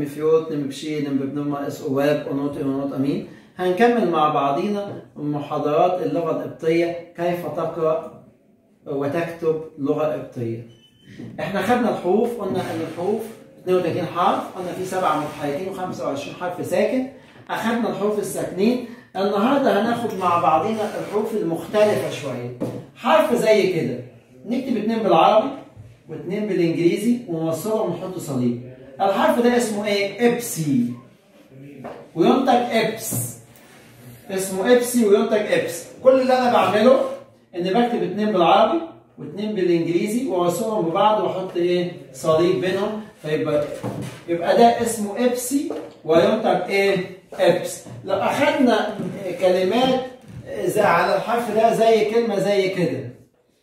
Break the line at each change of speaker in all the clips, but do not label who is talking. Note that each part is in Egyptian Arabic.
فيوت نم بشي نم بنما اس واب ونوت ونوت امين هنكمل مع بعضينا محاضرات اللغة القبطية كيف تقرأ وتكتب لغة قبطية احنا خدنا الحروف قلنا ان الحروف 32 حرف قلنا في سبع متحركين و25 حرف ساكن اخدنا الحروف الساكنين النهارده هناخد مع بعضينا الحروف المختلفة شوية حرف زي كده نكتب اتنين بالعربي واتنين بالانجليزي ونوصلهم ونحط صليب الحرف ده اسمه ايه؟ ابسي وينتج ابس اسمه ابسي وينتج ابس كل اللي انا بعمله ان بكتب اتنين بالعربي واتنين بالانجليزي واوصلهم ببعض واحط ايه؟ صليب بينهم فيبقى يبقى ده اسمه ابسي وينتج ايه؟ ابس لو اخذنا كلمات زي على الحرف ده زي كلمه زي كده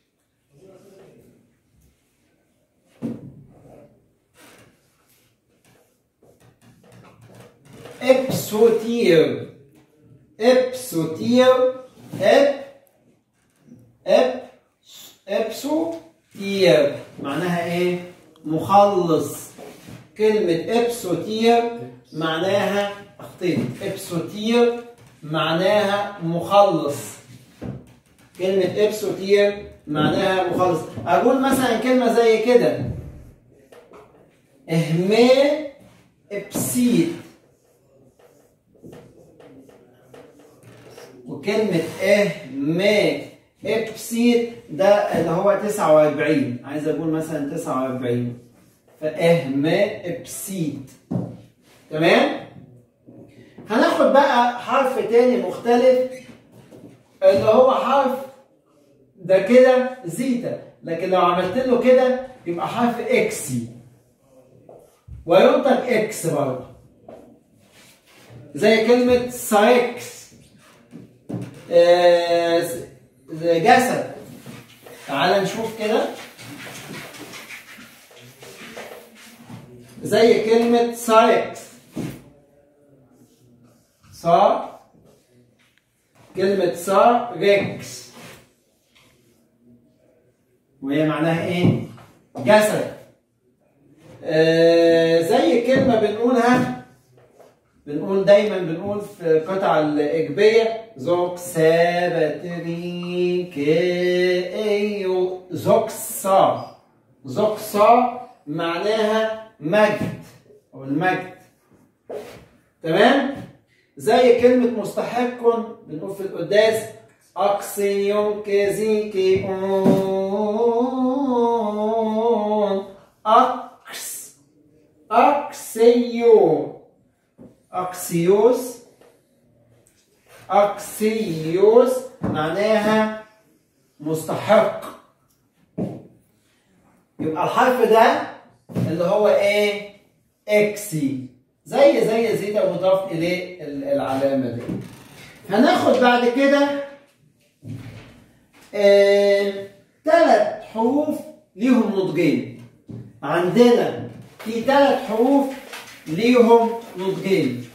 ابسوتير ابسوتير اب اب ابسوتير معناها ايه مخلص كلمة ابسوتير معناها اخطيت ابسوتير معناها مخلص كلمة ابسوتير معناها مخلص اقول مثلا كلمة زي كده اهمي ابسيت وكلمة اه ما ابسيت ده اللي هو 49 عايز اقول مثلا 49 فاه ما ابسيت تمام هناخد بقى حرف تاني مختلف اللي هو حرف ده كده زيتا لكن لو عملت له كده يبقى حرف اكسي وينطق اكس برضه زي كلمة سايكس آه جسد تعال نشوف كده زي كلمة سايكس صا كلمة صا ريكس وهي معناها ايه؟ جسد آه زي كلمة بنقولها بنقول دايما بنقول في القطع الإجبية زوك سابتري كيو زوك صا زوك صا معناها مجد أو المجد تمام؟ زي كلمة مستحق بنقول في القداس أقسيون كزيكي أون أقس أقسيون أكسيوس أكسيوس معناها مستحق يبقى الحرف ده اللي هو ايه اكسي زي زي زيتا مضاف اليه العلامه دي هناخد بعد كده ثلاث آه حروف ليهم نطقين عندنا في ثلاث حروف ليهم نطقين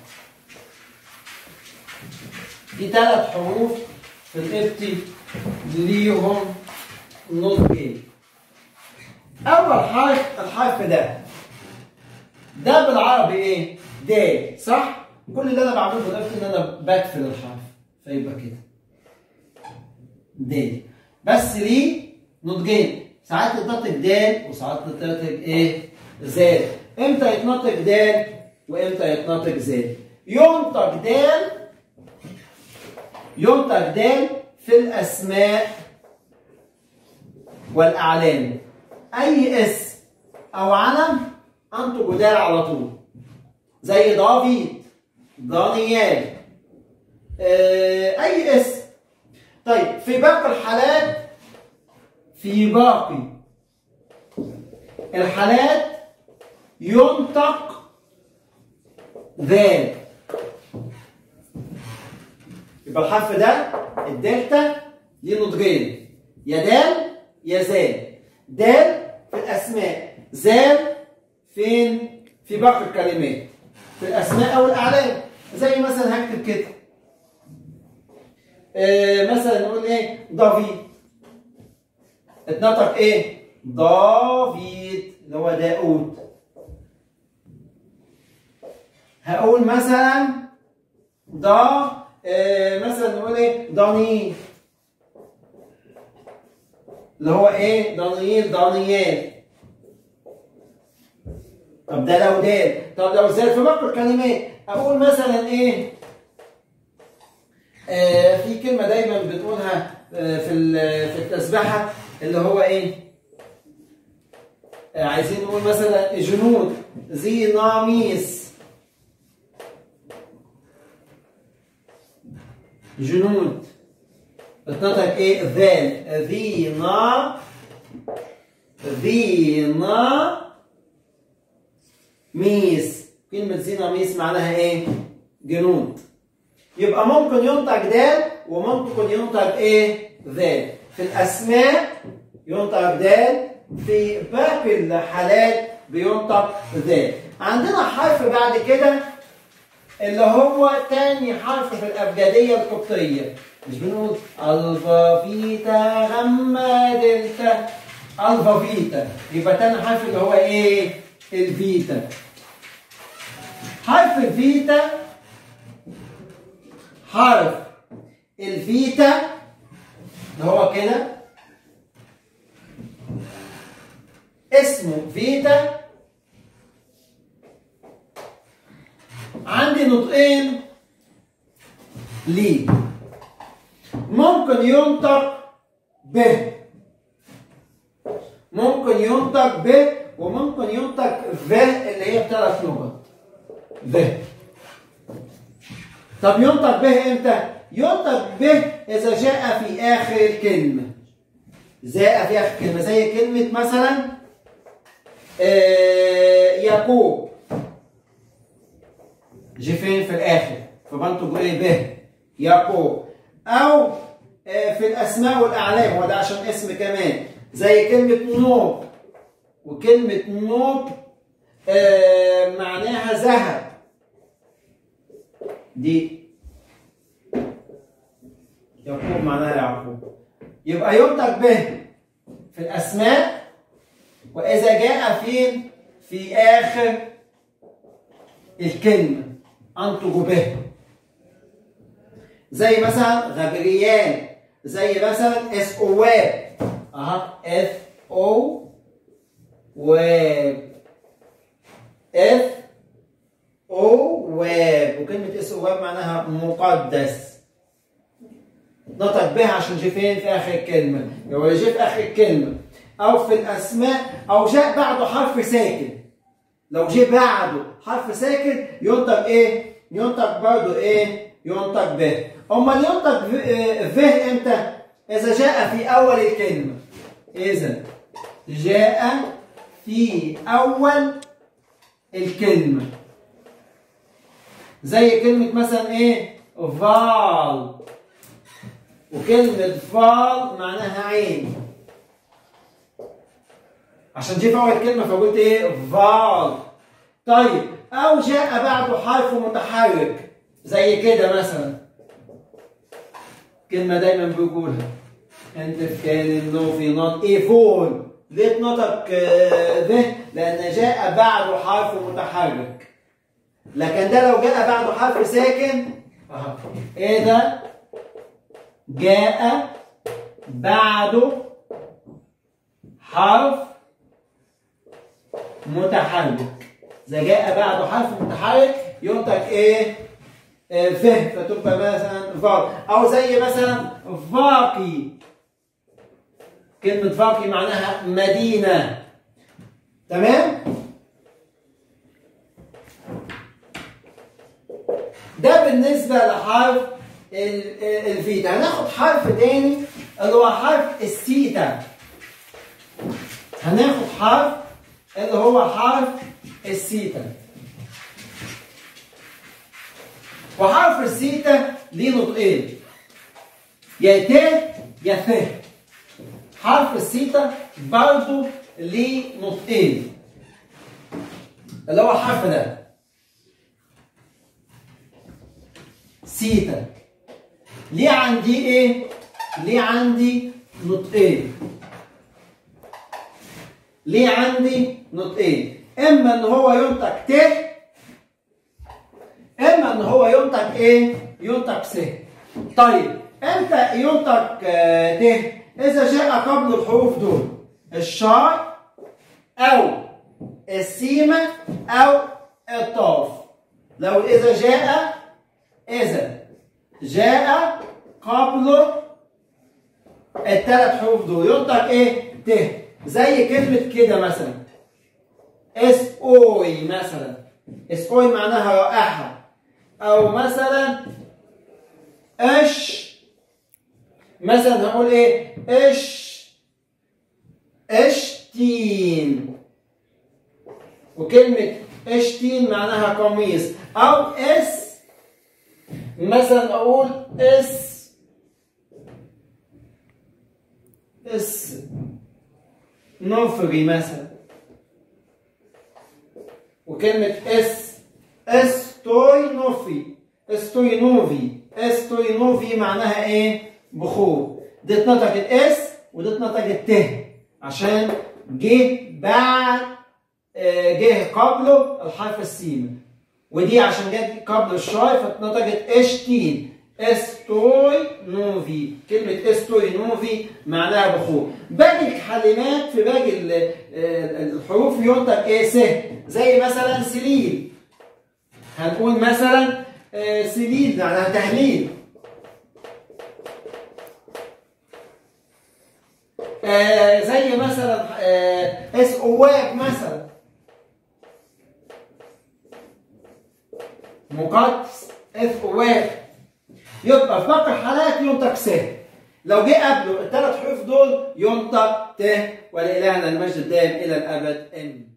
في ثلاث حروف في القبطي ليهم نطقين اول حرف الحرف ده ده بالعربي ايه د صح كل اللي انا بعمله في القبطي ان انا بقفل الحرف فيبقى كده د بس ليه نطقين ساعات تتنطق د وساعات تتنطق ايه زاد امتى يتنطق د وامتى يتنطق زاد ينطق د ينطق د في الاسماء والاعلام اي اسم او علم انطق د على طول زي دافيد دانيال اه اي اسم طيب في باقي الحالات في باقي الحالات ينطق ذال يبقى الحرف ده الدلتا ليه نطقين يا دال يا زال دال في الاسماء زال فين في باقي الكلمات في الاسماء او الاعلام زي مثلا هكتب كده آه مثلا نقول ايه دافيد اتنطق ايه دافيد اللي هو داود هقول مثلا دا آه مثلا نقول ايه دانيال اللي هو ايه دانيال دانيال طب ده لو دال طب لو زاد في باقي الكلمات اقول مثلا ايه آه في كلمه دايما بتقولها آه في ال- في التسبحه اللي هو ايه آه عايزين نقول مثلا جنود ذي ناميس جنود بتنطق ايه ذال ذي نا ذي نا ميس كلمة ذي ميس معناها ايه؟ جنود يبقى ممكن ينطق دال وممكن ينطق ايه؟ ذال في الأسماء ينطق دال في باقي الحالات بينطق ذال عندنا حرف بعد كده اللي هو تاني حرف في الأبجدية القبطية مش بنقول ألفا فيتا غما دلتا ألفا فيتا يبقى تاني حرف اللي هو إيه؟ الفيتا حرف الفيتا حرف الفيتا اللي هو كده اسمه فيتا عندي نطقين ليه ممكن ينطق ب ممكن ينطق ب وممكن ينطق ف اللي هي بثلاث نقط ف طب ينطق به امتى؟ ينطق به اذا جاء في اخر الكلمه جاء في اخر كلمه زي كلمه مثلا آه يعقوب جه فين في الاخر فبنطق ايه به يعقوب او آه في الاسماء والاعلام وده عشان اسم كمان زي كلمه نوب وكلمه نوب آه معناها ذهب دي يعقوب معناها يعقوب يبقى ينطق به في الاسماء واذا جاء فين في اخر الكلمه انطق به زي مثلا غبريال زي مثلا اس او واب اها اف او واب اف او واب وكلمه اس او واب معناها مقدس نطق بها عشان جه فين في اخر الكلمه لو جه في اخر الكلمه او في الاسماء او جاء بعده حرف ساكن لو جه بعده حرف ساكن ينطق ايه ينطق برضه ايه ينطق به امال ينطق به امتى اذا جاء في اول الكلمه اذا جاء في اول الكلمه زي كلمه مثلا ايه فال وكلمة فال معناها عين عشان جه في أول كلمة فقلت إيه؟ فال طيب أو جاء بعده حرف متحرك زي كده مثلا كلمة دايما بيقولها أنت في كان نو في نون إيفون ليه اتنطق ذه؟ لأن جاء بعده حرف متحرك لكن ده لو جاء بعده حرف ساكن أها إيه ده؟ جاء بعده حرف متحرك إذا جاء بعده حرف متحرك ينطق إيه؟ آه ف فتبقى مثلا فاق أو زي مثلا فاقي كلمة فاقي معناها مدينة تمام؟ ده بالنسبة لحرف الفيتا هناخد حرف تاني اللي هو حرف السيتا هناخد حرف اللي هو حرف السيتا وحرف السيتا ليه نطقين يا ت يا ث حرف السيتا برضه ليه نطقين اللي هو الحرف ده سيتا ليه عندي ايه؟ ليه عندي نطقين؟ ليه عندي نطقين؟ اما ان هو ينطق ت هو ينطق ايه؟ ينطق س طيب امتى ينطق آه، ت؟ اذا جاء قبل الحروف دول الشاي او السيمه او الطاف لو اذا جاء اذا جاء قبل الثلاث حروف دول ينطق ايه؟ ت زي كلمة كده مثلا اس اوي مثلا اس اوي معناها رائحة او مثلا اش مثلا هقول ايه؟ اش اشتين وكلمة اشتين معناها قميص او اس مثلا اقول اس اس نوفري مثلا وكلمة اس استوينوفي استوينوفي استوينوفي معناها ايه؟ بخور دي اتنطقت اس ودي اتنطقت ت عشان جه بعد آه، جه قبله الحرف السين ودي عشان جت قبل الشاي فاتنطقت اشتين استوي نوفي كلمة استوي نوفي معناها بخور باقي الكلمات في باقي ال- آه، الحروف ينطق ايه س زي مثلا سليل هنقول مثلا آه، سليل معناها تهليل آه، زي مثلا آه، اس اواب مثلا مقدس اف اواب يبقى في باقي الحالات ينطق س لو جه قبله الثلاث حروف دول ينطق ت ولإلهنا المجد الدائم إلى الأبد آمين